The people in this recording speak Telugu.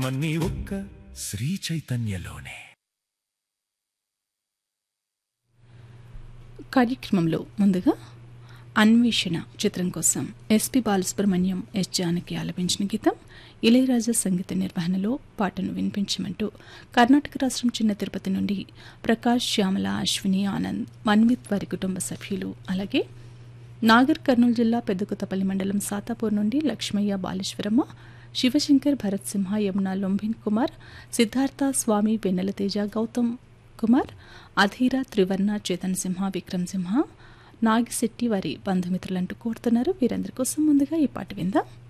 జన్మన్నీ ఒక్క శ్రీ చైతన్యలోనే కార్యక్రమంలో ముందుగా అన్వేషణ చిత్రం కోసం ఎస్పి బాలసుబ్రహ్మణ్యం ఎస్ జానకి ఆలపించిన గీతం ఇళయరాజా సంగీత నిర్వహణలో పాటను వినిపించమంటూ కర్ణాటక రాష్ట్రం చిన్న తిరుపతి నుండి ప్రకాష్ శ్యామల అశ్విని ఆనంద్ మన్విత్ వారి కుటుంబ సభ్యులు అలాగే నాగర్ కర్నూలు జిల్లా పెద్దకొత్తపల్లి మండలం సాతాపూర్ నుండి లక్ష్మయ్య బాలేశ్వరమ్మ శివశంకర్ భరత్ సింహ యమున లొంభిన్ కుమార్ సిద్ధార్థ స్వామి వెన్నెల తేజ గౌతమ్ కుమార్ అధీర త్రివర్ణ చేతన్ సింహ విక్రమ్ సింహ నాగిశెట్టి వారి బంధుమిత్రులంటూ కోరుతున్నారు వీరందరి కోసం ముందుగా ఈ పాట విందాం